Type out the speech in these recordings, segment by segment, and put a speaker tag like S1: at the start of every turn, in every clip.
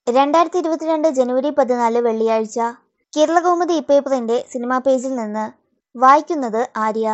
S1: രണ്ടായിരത്തി ഇരുപത്തിരണ്ട് ജനുവരി പതിനാല് വെള്ളിയാഴ്ച കേരളകൗമുദി ഇപ്പേപ്പറിന്റെ സിനിമാ പേജിൽ നിന്ന് വായിക്കുന്നത് ആര്യ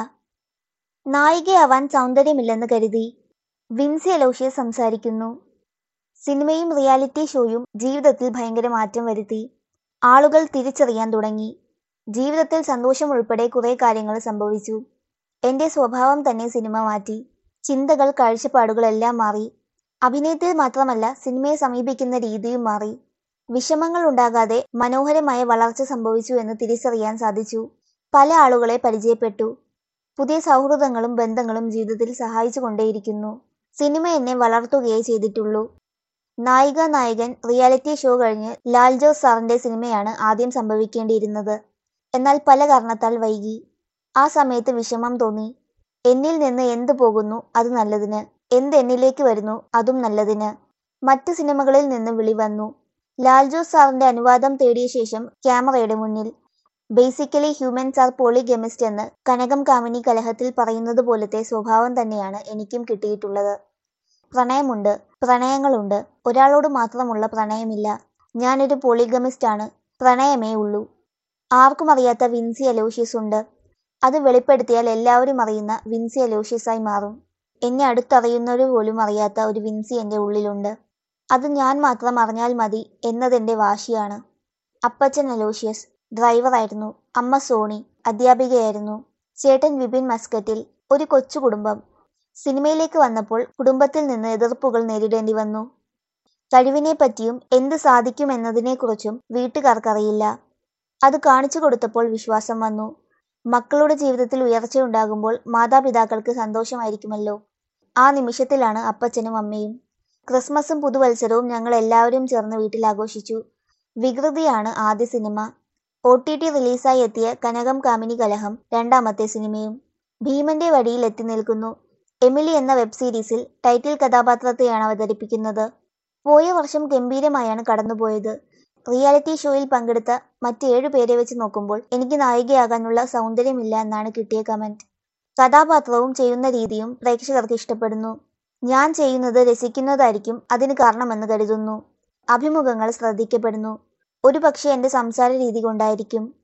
S1: നായികയാവാൻ സൗന്ദര്യമില്ലെന്ന് കരുതി വിൻസി അലോഷ്യസ് സംസാരിക്കുന്നു സിനിമയും റിയാലിറ്റി ഷോയും ജീവിതത്തിൽ ഭയങ്കര മാറ്റം വരുത്തി ആളുകൾ തിരിച്ചറിയാൻ തുടങ്ങി ജീവിതത്തിൽ സന്തോഷം ഉൾപ്പെടെ കുറെ കാര്യങ്ങൾ സംഭവിച്ചു എന്റെ സ്വഭാവം തന്നെ സിനിമ മാറ്റി ചിന്തകൾ കാഴ്ചപ്പാടുകളെല്ലാം മാറി അഭിനയത്തിൽ മാത്രമല്ല സിനിമയെ സമീപിക്കുന്ന രീതിയും മാറി വിഷമങ്ങൾ ഉണ്ടാകാതെ മനോഹരമായ വളർച്ച സംഭവിച്ചു എന്ന് തിരിച്ചറിയാൻ സാധിച്ചു പല ആളുകളെ പരിചയപ്പെട്ടു പുതിയ സൗഹൃദങ്ങളും ബന്ധങ്ങളും ജീവിതത്തിൽ സഹായിച്ചു കൊണ്ടേയിരിക്കുന്നു സിനിമ എന്നെ വളർത്തുകയേ ചെയ്തിട്ടുള്ളൂ നായിക നായകൻ റിയാലിറ്റി ഷോ കഴിഞ്ഞ് ലാൽ ജോസ് സാറിന്റെ സിനിമയാണ് ആദ്യം സംഭവിക്കേണ്ടിയിരുന്നത് എന്നാൽ പല കാരണത്താൽ വൈകി ആ സമയത്ത് വിഷമം തോന്നി എന്നിൽ നിന്ന് എന്ത് പോകുന്നു അത് നല്ലതിന് എന്ത് എന്നിലേക്ക് വരുന്നു അതും നല്ലതിന് മറ്റ് സിനിമകളിൽ നിന്ന് വിളി വന്നു ലാൽ ജോസ് സാറിന്റെ അനുവാദം തേടിയ ശേഷം ക്യാമറയുടെ മുന്നിൽ ബേസിക്കലി ഹ്യൂമൻസ് ആർ പോളിഗെമിസ്റ്റ് എന്ന് കനകം കാമിനി കലഹത്തിൽ പറയുന്നത് പോലത്തെ സ്വഭാവം തന്നെയാണ് എനിക്കും കിട്ടിയിട്ടുള്ളത് പ്രണയമുണ്ട് പ്രണയങ്ങളുണ്ട് ഒരാളോട് മാത്രമുള്ള പ്രണയമില്ല ഞാനൊരു പോളിഗമിസ്റ്റ് ആണ് പ്രണയമേ ഉള്ളൂ ആർക്കും അറിയാത്ത വിൻസി അലോഷ്യസ് ഉണ്ട് അത് വെളിപ്പെടുത്തിയാൽ എല്ലാവരും അറിയുന്ന വിൻസി അലോഷ്യസായി മാറും എന്നെ അടുത്തറിയുന്നവർ പോലും അറിയാത്ത ഒരു വിൻസി എൻ്റെ ഉള്ളിലുണ്ട് അത് ഞാൻ മാത്രം അറിഞ്ഞാൽ മതി എന്നതെൻ്റെ വാശിയാണ് അപ്പച്ചൻ അലോഷ്യസ് ഡ്രൈവറായിരുന്നു അമ്മ സോണി അധ്യാപികയായിരുന്നു ചേട്ടൻ വിപിൻ മസ്കറ്റിൽ ഒരു കൊച്ചു കുടുംബം സിനിമയിലേക്ക് വന്നപ്പോൾ കുടുംബത്തിൽ നിന്ന് എതിർപ്പുകൾ നേരിടേണ്ടി വന്നു കഴിവിനെ പറ്റിയും എന്ത് സാധിക്കുമെന്നതിനെക്കുറിച്ചും വീട്ടുകാർക്കറിയില്ല അത് കാണിച്ചു കൊടുത്തപ്പോൾ വിശ്വാസം വന്നു മക്കളുടെ ജീവിതത്തിൽ ഉയർച്ചയുണ്ടാകുമ്പോൾ മാതാപിതാക്കൾക്ക് സന്തോഷമായിരിക്കുമല്ലോ ആ നിമിഷത്തിലാണ് അപ്പച്ചനും അമ്മയും ക്രിസ്മസും പുതുവത്സരവും ഞങ്ങൾ എല്ലാവരും ചേർന്ന് വീട്ടിൽ ആഘോഷിച്ചു വികൃതിയാണ് ആദ്യ സിനിമ ഒ ടി ടി റിലീസായി എത്തിയ കനകം കാമിനി കലഹം രണ്ടാമത്തെ സിനിമയും ഭീമന്റെ വഴിയിൽ എത്തി നിൽക്കുന്നു എമിലി എന്ന വെബ് സീരീസിൽ ടൈറ്റിൽ കഥാപാത്രത്തെയാണ് അവതരിപ്പിക്കുന്നത് പോയ വർഷം ഗംഭീരമായാണ് കടന്നുപോയത് റിയാലിറ്റി ഷോയിൽ പങ്കെടുത്ത മറ്റേഴു പേരെ വെച്ച് നോക്കുമ്പോൾ എനിക്ക് നായികയാകാനുള്ള സൗന്ദര്യമില്ല എന്നാണ് കിട്ടിയ കമന്റ് കഥാപാത്രവും ചെയ്യുന്ന രീതിയും പ്രേക്ഷകർക്ക് ഇഷ്ടപ്പെടുന്നു ഞാൻ ചെയ്യുന്നത് രസിക്കുന്നതായിരിക്കും അതിന് കാരണമെന്ന് കരുതുന്നു അഭിമുഖങ്ങൾ ശ്രദ്ധിക്കപ്പെടുന്നു ഒരു പക്ഷേ എൻ്റെ സംസാര രീതി കൊണ്ടായിരിക്കും